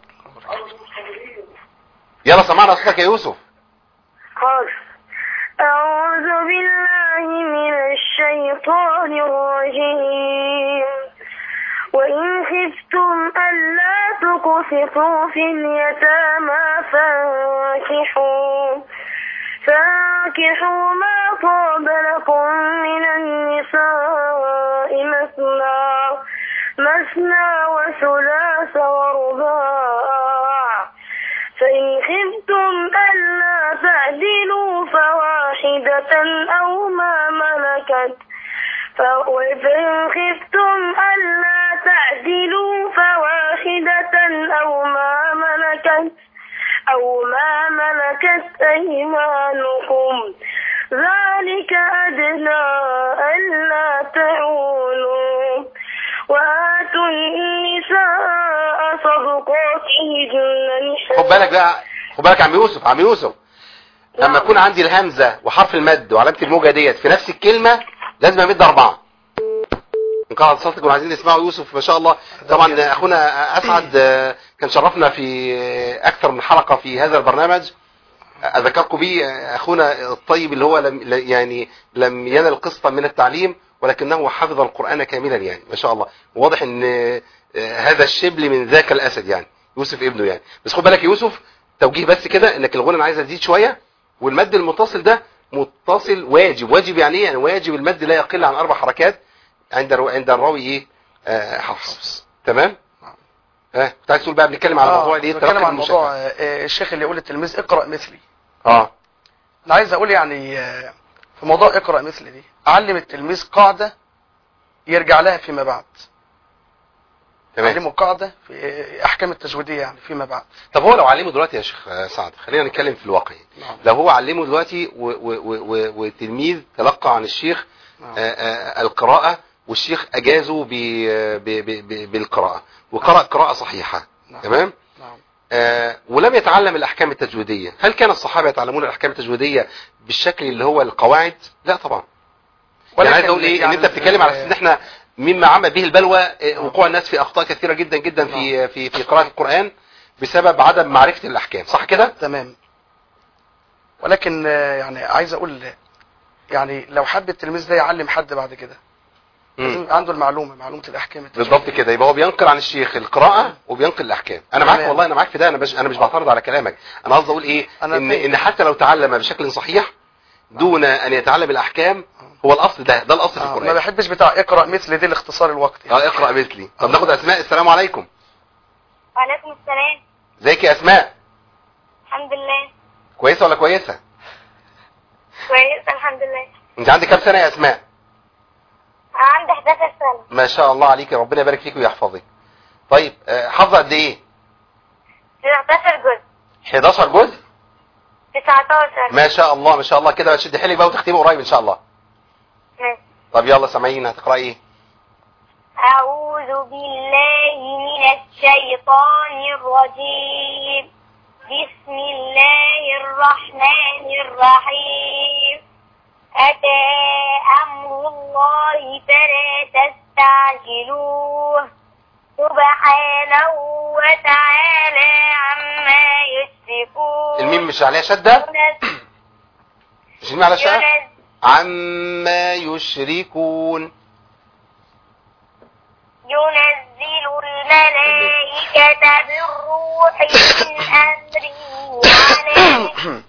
يلا سمعنا صوتك يا يوسف حاضر أعوذ بالله من الشيطان الرجيم وإن خفتم ألا تقسطوا في اليتامى فانكحوا فانكحوا ما طاب لكم من النساء مثنى مثنى وثلاث ورباع فإن خفتم ألا تعدلوا فواحدة أو ما ملكت ف- فإن خفتم ألا تعدلوا فواحدة أو ما ملكت أو ما ملكت أيمانكم ذلك أدنى ألا تعولوا وآتوا النساء صدقاتهن خد بالك بقى خد بالك يا عم يوسف عم يوسف لما يكون عندي الهمزه وحرف المد وعلامه الموجه ديت في نفس الكلمه لازم امد اربعه ان كان صوتكم عايزين نسمعوا يوسف ما شاء الله طبعا اخونا اسعد آه، كان شرفنا في آه، اكثر من حلقه في هذا البرنامج اذكركم بيه آه، اخونا الطيب اللي هو لم يعني لم ينل قسطا من التعليم ولكنه حفظ القران كاملا يعني ما شاء الله واضح ان آه، هذا الشبل من ذاك الاسد يعني يوسف ابنه يعني بس خد بالك يا يوسف توجيه بس كده انك الغنى انا عايز ازيد شويه والمد المتصل ده متصل واجب واجب يعني ايه يعني واجب المد لا يقل عن اربع حركات عند الرو... عند الراوي ايه آه حفص تمام اه كنت عايز تقول بقى بنتكلم على موضوع الايه بتكلم التلقي عن موضوع المشافهة. آه، الشيخ اللي يقول للتلميذ اقرا مثلي اه انا عايز اقول يعني آه، في موضوع اقرا مثلي دي اعلم التلميذ قاعده يرجع لها فيما بعد تمام. علمه قاعده في احكام التجويديه يعني فيما بعد طب هو لو علمه دلوقتي يا شيخ آه، سعد خلينا نتكلم في الواقع نعم. لو هو علمه دلوقتي و- و- و- و- وتلميذ تلقى عن الشيخ نعم. آه، آه، القراءة والشيخ أجازه ب- ب- ب- ب- بالقراءة وقرأ قراءة صحيحة نعم. تمام نعم آه، ولم يتعلم الأحكام التجويدية هل كان الصحابة يتعلمون الأحكام التجويدية بالشكل اللي هو القواعد لا طبعا يعني عايز اقول ايه ان انت بتتكلم على اساس ان احنا مما عم به البلوى آه، وقوع الناس في اخطاء كثيره جدا جدا في في في قراءه القران بسبب عدم معرفه الاحكام صح كده تمام ولكن آه، يعني عايز اقول يعني لو حب التلميذ ده يعلم حد بعد كده لازم مم. يبقى عنده المعلومه معلومه الاحكام التجويدية. بالضبط كده يبقى هو بينقل عن الشيخ القراءه وبينقل الاحكام انا معاك تمام. والله انا معاك في ده انا مش انا مش بعترض على كلامك انا قصدي اقول ايه أنا ان فاهم. ان حتى لو تعلم بشكل صحيح دون ان يتعلم الاحكام هو الاصل ده ده الاصل في آه، ما القران بحبش بتاع اقرا مثل دي لاختصار الوقت يعني. اه اقرا مثلي طب ناخد اسماء السلام عليكم وعليكم السلام ازيك يا اسماء الحمد لله كويسه ولا كويسه كويس الحمد لله انت عندك كام سنه يا اسماء أنا عندي 11 سنة ما شاء الله عليك ربنا يبارك فيك ويحفظك طيب آه، حافظه قد ايه 19 جزء 11 جزء 19 ما شاء الله ما شاء الله كده تشد حيلك بقى وتختمي قريب ان شاء الله ماشي. طب يلا سامعين هتقراي ايه أعوذ بالله من الشيطان الرجيم بسم الله الرحمن الرحيم أتى أمر الله فلا تستعجلوه سبحانه وتعالى عما يشركون الميم مش عليها شده ينزل مش الميم عليها شده ينزل عما يشركون ينزل الملائكة بالروح من أمره على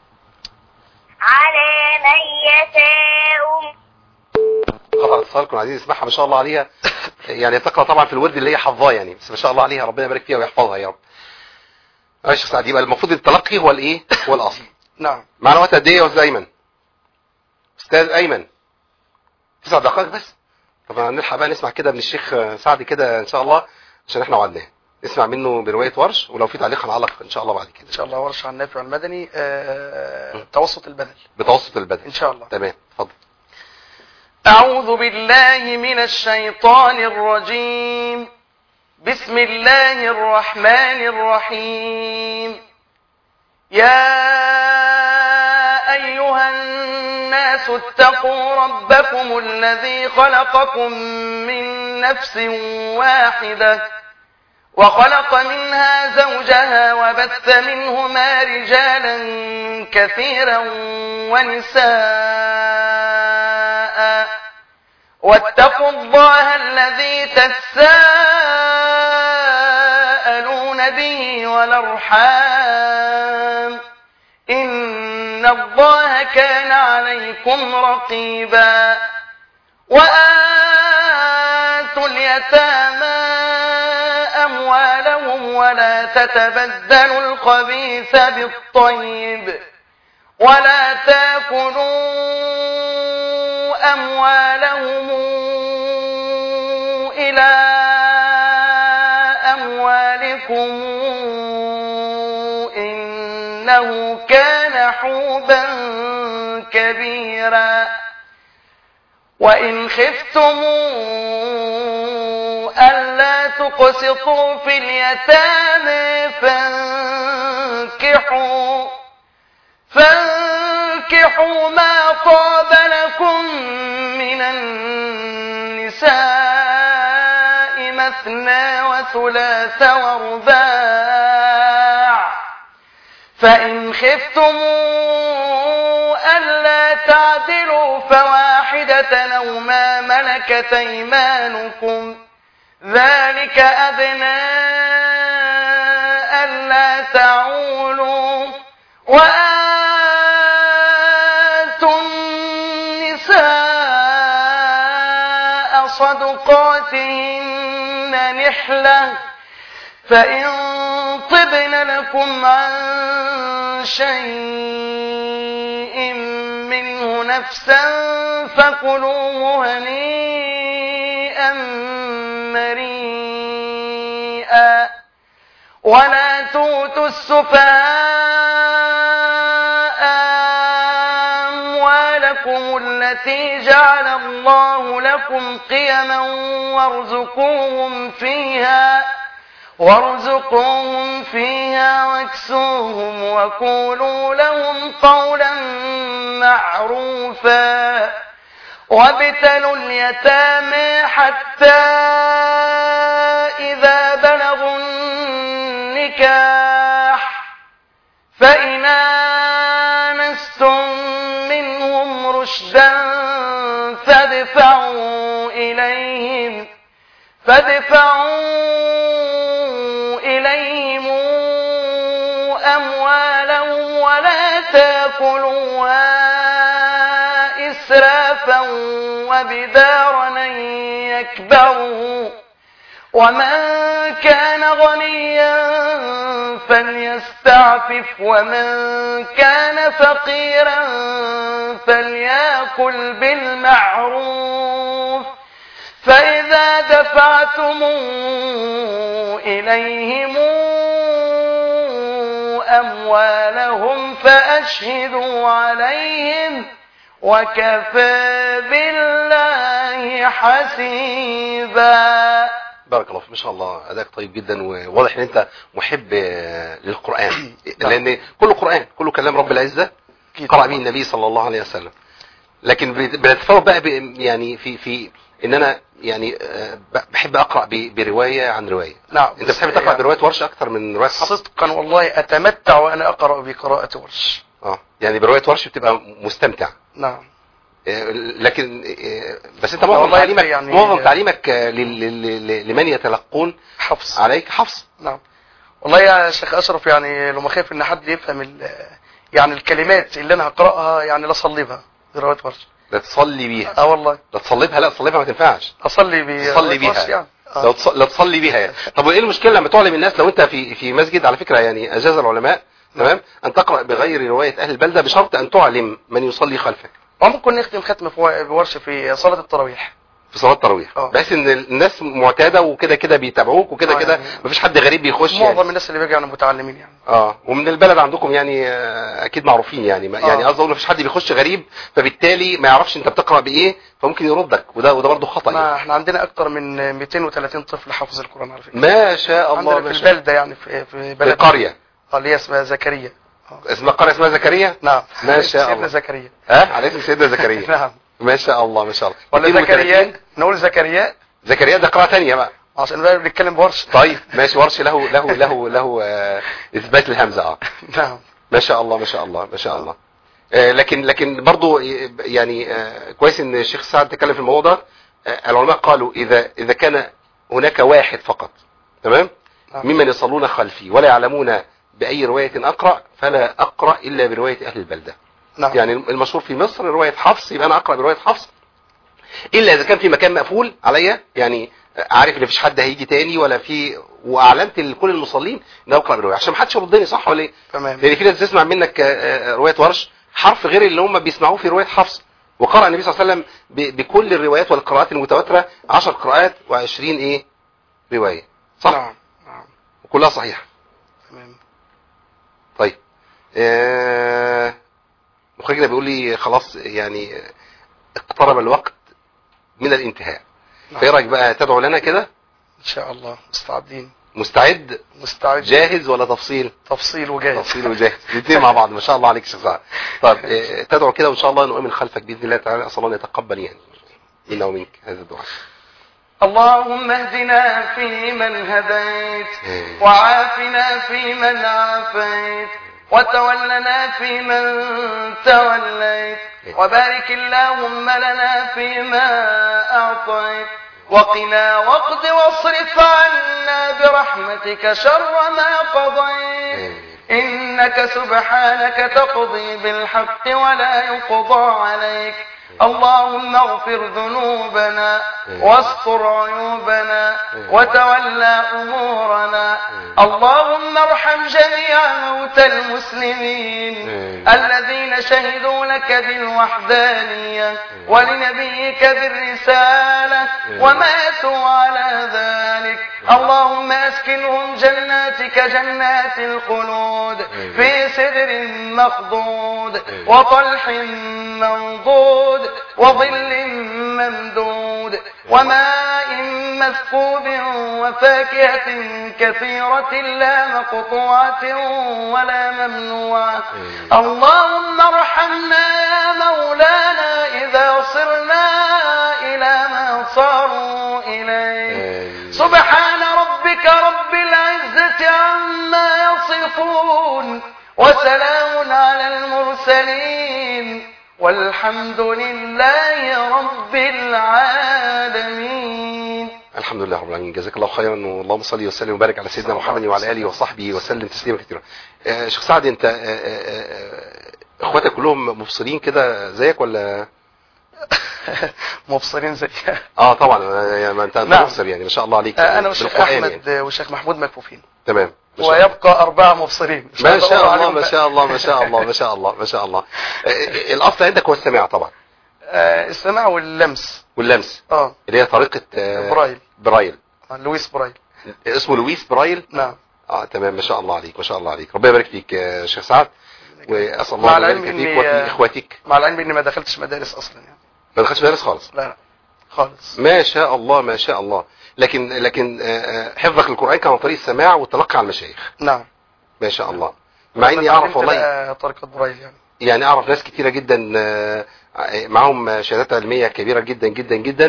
على من يشاء قطع اتصال كنا عايزين نسمعها ما شاء الله عليها يعني تقرا طبعا في الورد اللي هي حافظاه يعني بس ما شاء الله عليها ربنا يبارك فيها ويحفظها يا رب ماشي يا سعد يبقى المفروض التلقي هو الايه هو الاصل نعم معنا وقت قد ايه يا استاذ ايمن استاذ ايمن تسع دقائق بس طب نلحق بقى نسمع كده من الشيخ سعد كده ان شاء الله عشان احنا وعدناه نسمع منه بروايه ورش ولو في تعليق هنعلق ان شاء الله بعد كده ان شاء الله ورش عن النافع المدني آه، توسط البدل بتوسط البدن ان شاء الله تمام اتفضل أعوذ بالله من الشيطان الرجيم بسم الله الرحمن الرحيم يا أيها الناس اتقوا ربكم الذي خلقكم من نفس واحدة وخلق منها زوجها وبث منهما رجالا كثيرا ونساء واتقوا الله الذي تساءلون به والارحام ان الله كان عليكم رقيبا وآتوا اليتامى أموالهم ولا تتبدلوا الخبيث بالطيب ولا تاكلوا أموالهم إلى أموالكم إنه كان حوبا كبيرا وإن خفتم ألا تقسطوا في اليتامى فانكحوا فانكحوا ما طاب لكم من النساء مثنى وثلاث ورباع فإن خفتم ألا تعدلوا فواحدة أو ما ملكت أيمانكم ذلك أدنى ألا تعولوا وآتوا النساء صدقاتهن نحلة فإن طبن لكم عن شيء منه نفسا فكلوه هنيئا ولا تؤتوا السفهاء أموالكم التي جعل الله لكم قيما وارزقوهم فيها وارزقوهم فيها واكسوهم وقولوا لهم قولا معروفا وابتلوا اليتامى حتى إذا بلغوا النكاح فإن آنستم منهم رشدا فادفعوا إليهم فادفعوا إليهم أموالهم ولا تاكلوها إسرافا وبدارا أن يكبروا ومن كان غنيا فليستعفف ومن كان فقيرا فليأكل بالمعروف فإذا دفعتم إليهم أموالهم فأشهدوا عليهم وكفى بالله حسيبا بارك الله فيك ما شاء الله اداك طيب جدا وواضح ان انت محب آه، للقران لان كله قران كله كلام رب العزه قرأ به النبي صلى الله عليه وسلم لكن بت- بنتفاوت بقى ب- يعني في في ان انا يعني آه، ب- بحب اقرا ب- بروايه عن روايه نعم انت بتحب تقرا بروايه ورش اكتر من روايه حفص صدقا والله أتمتع وأنا أقرأ بقراءة ورش اه يعني بروايه ورش بتبقى مستمتع نعم آه، لكن آه، بس انت معظم والله تعليمك يعني- معظم تعليمك آه، لل- لل- لل- لمن يتلقون حفص عليك حفص نعم والله يا شيخ أشرف يعني لو ما خايف إن حد يفهم ال- يعني الكلمات اللي أنا هقرأها يعني لا أصلبها قراءة ورش لا تصلي بيها اه والله لا تصلبها لا تصلبها ما تنفعش أصلي ب تصلي بيها ورش يعني لو آه. تص- لا تصلي بيها يعني طب وايه المشكله لما تعلم الناس لو انت في في مسجد على فكره يعني اجاز العلماء تمام ان تقرا بغير روايه اهل البلده بشرط ان تعلم من يصلي خلفك وممكن نختم ختم في بورش في صلاة التراويح في صلاه التراويح آه. بحيث ان الناس معتاده وكده كده بيتابعوك وكده آه، كده يعني- مفيش حد غريب بيخش معظم يعني. الناس اللي بيجوا يعني متعلمين يعني اه ومن البلد عندكم يعني آه، اكيد معروفين يعني ما- يعني آه. قصدي اقول مفيش حد بيخش غريب فبالتالي ما يعرفش انت بتقرا بايه فممكن يردك وده وده برضه خطا يعني. ما احنا عندنا اكتر من 230 طفل حافظ القرآن على فكرة ما شاء الله عندنا ما في شاء الله البلدة يعني في في في بلد قريه اه اللي هي اسمها زكريا اسمها قريه اسمها زكريا نعم ما شاء سيدنا الله. زكريا ها على اسم سيدنا زكريا نعم ما شاء الله ما شاء الله ولا 32 زكريا نقول زكريا زكريا ده قراءة ثانية بقى عشان بقى بنتكلم بورش طيب ماشي ورش له له له له آه، اثبات الهمزة اه نعم ما شاء الله ما شاء الله ما شاء الله آه، لكن لكن برضو يعني آه، كويس ان الشيخ سعد تكلم في الموضوع ده آه، العلماء قالوا اذا اذا كان هناك واحد فقط تمام نعم. ممن يصلون خلفي ولا يعلمون باي روايه اقرا فلا اقرا الا بروايه اهل البلده نعم يعني المشهور في مصر رواية حفص يبقى انا اقرأ برواية حفص الا اذا كان في مكان مقفول عليا يعني عارف ان مفيش حد هيجي تاني ولا في واعلنت لكل المصلين ان أنا اقرا بروايه عشان ما حدش يردني صح ولا ايه تمام لان في ناس تسمع منك آه، آه، روايه ورش حرف غير اللي هم بيسمعوه في روايه حفص وقرأ النبي صلى الله عليه وسلم ب- بكل الروايات والقراءات المتواتره 10 قراءات و20 ايه روايه صح نعم نعم وكلها صحيحه تمام طيب آه، مخرجنا بيقول لي خلاص يعني اقترب الوقت من الانتهاء نعم. فايه رايك بقى تدعو لنا كده ان شاء الله مستعدين مستعد مستعد جاهز ولا تفصيل تفصيل وجاهز تفصيل وجاهز الاثنين مع بعض ما شاء الله عليك يا شيخ سعد طيب آه، تدعو كده وان شاء الله نؤمن خلفك باذن الله تعالى اسال الله ان يتقبل يعني منا ومنك هذا الدعاء اللهم اهدنا فيمن هديت آمين. وعافنا فيمن عافيت وتولنا فيمن توليت وبارك اللهم لنا فيما أعطيت وقنا واقض واصرف عنا برحمتك شر ما قضيت آمين. إنك سبحانك تقضي بالحق ولا يقضى عليك اللهم اغفر ذنوبنا واستر عيوبنا وتولى أمورنا اللهم ارحم جميع موتى المسلمين الذين شهدوا لك بالوحدانية ولنبيك بالرسالة وماتوا على ذلك اللهم اسكنهم جناتك جنات الخلود في سدر مخضود وطلح منضود وظل ممدود وماء مسكوب وفاكهة كثيرة لا مقطوعة ولا ممنوعة اللهم ارحمنا يا مولانا إذا صرنا إلى ما صاروا إليه سبحان ربك رب العزة عما يصفون وسلام على المرسلين والحمد لله رب العالمين الحمد لله رب العالمين جزاك الله خيرا واللهم صل وسلم وبارك على سيدنا محمد وعلى اله وصحبه وسلم تسليما كثيرا آه، شيخ سعد انت آه، آه، آه، اخواتك كلهم مبصرين كده زيك ولا مبصرين زي اه طبعا آه، يعني ما انت انت نعم. مبصر يعني ما شاء الله عليك انا والشيخ بالقرآن احمد والشيخ محمود مكفوفين تمام ما شاء الله. ويبقى اربعه مبصرين ما شاء الله عليهم ما بقى. شاء الله ما شاء الله ما شاء الله ما شاء الله آه، آه، الاصل عندك هو السماع طبعا آه، السماع واللمس واللمس اه اللي هي طريقه آه، برايل برايل آه، لويس برايل اسمه لويس برايل نعم اه تمام ما شاء الله عليك ما شاء الله عليك ربنا يبارك فيك يا شيخ سعد واسال مع الله ان العلم يبارك فيك إني- وفي اخواتك مع العلم اني ما دخلتش مدارس اصلا يعني ما دخلتش مدارس خالص لا لا خالص ما شاء الله ما شاء الله لكن لكن آه، آه، حفظك للقران كان عن طريق السماع والتلقي على المشايخ نعم ما شاء الله مع اني أنا اعرف اتعلمت والله بقى طريقه برايل يعني يعني اعرف ناس كتيره جدا آه، معاهم شهادات علميه كبيره جدا جدا جدا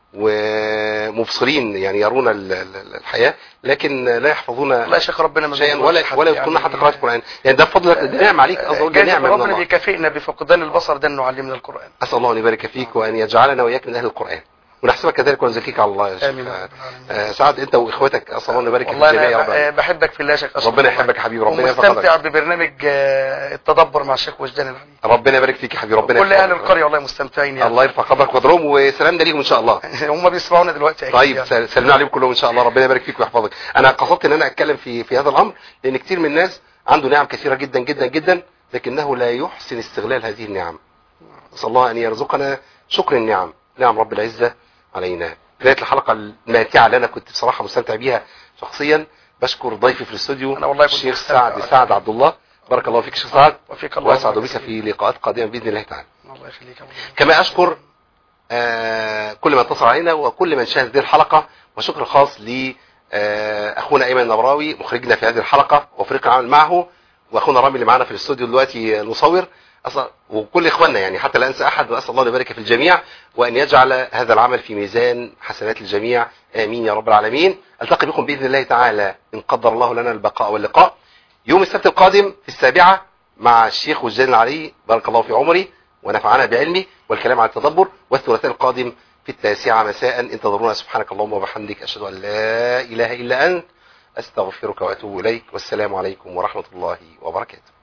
ومبصرين يعني يرون ال- ال- الحياه لكن لا يحفظون لا يا شيخ ربنا ما شيئا بيظلمش ولا حد ولا يذكرون يعني. حتى قراءه القران يعني ده بفضل ده نعمه عليك اصلا ده جايز نعمه من ربنا الله بيكافئنا بفقدان البصر ده انه علمنا القران اسال الله ان يبارك فيك وان يجعلنا واياك من اهل القران ونحسبك كذلك ونزكيك على الله يا شيخ امين يا رب العالمين. آه، سعد انت واخواتك اسال الله ان يبارك في والله الجميع يا انا رب ب- العالمين. بحبك في الله يا شيخ أشرف ربنا والله. يحبك يا حبيبي ربنا يرفع ومستمتع قدرك ببرنامج آه، التدبر مع الشيخ وجدان العلي ربنا يبارك فيك يا حبيبي ربنا كل يحفظك. اهل القريه والله مستمتعين يعني الله يرفع قدرك وقدرهم وسلامنا ليهم ان شاء الله هم بيسمعونا دلوقتي اكيد طيب يعني. سل- سلمنا عليهم كلهم ان شاء الله ربنا يبارك فيك ويحفظك انا قصدت ان انا اتكلم في في هذا الامر لان كتير من الناس عنده نعم كثيره جدا جدا جدا لكنه لا يحسن استغلال هذه النعم نسال الله ان يرزقنا شكر النعم نعم رب العزه علينا بدايه الحلقه الماتعه اللي انا كنت بصراحه مستمتع بيها شخصيا بشكر ضيفي في الاستوديو أنا والله كنت الشيخ مستمتع. سعد سعد عبد الله بارك الله فيك شيخ سعد وفيك الله واسعد وبارك بك فيك. في لقاءات قادمه باذن الله تعالى الله يخليك يا مولانا. كما أشكر آه، كل من اتصل علينا وكل من شاهد هذه الحلقة وشكر خاص ل آه، أخونا أيمن النبراوي مخرجنا في هذه الحلقة وفريق العمل معه وأخونا رامي اللي معنا في الاستوديو دلوقتي المصور أصلا وكل إخواننا يعني حتى لا أنسى أحد وأسأل الله أن يبارك في الجميع وأن يجعل هذا العمل في ميزان حسنات الجميع آمين يا رب العالمين ألتقي بكم بإذن الله تعالى إن قدر الله لنا البقاء واللقاء يوم السبت القادم في السابعة مع الشيخ وجدان العلي بارك الله في عمري ونفعنا بعلمي والكلام عن التدبر والثلاثاء القادم في التاسعة مساء انتظرونا سبحانك اللهم وبحمدك أشهد أن لا إله إلا أنت أستغفرك وأتوب إليك والسلام عليكم ورحمة الله وبركاته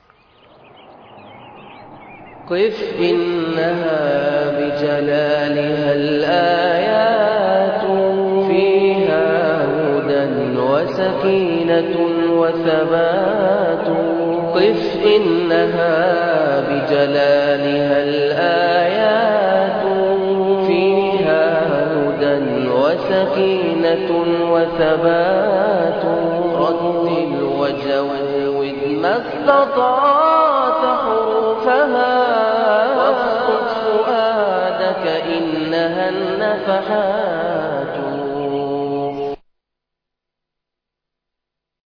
قف إنها بجلالها الآيات فيها هدى وسكينة وثبات قف إنها بجلالها الآيات فيها هدى وسكينة وثبات رتل وجود ما استطعت حروفها واسقط فؤادك إنها النفحات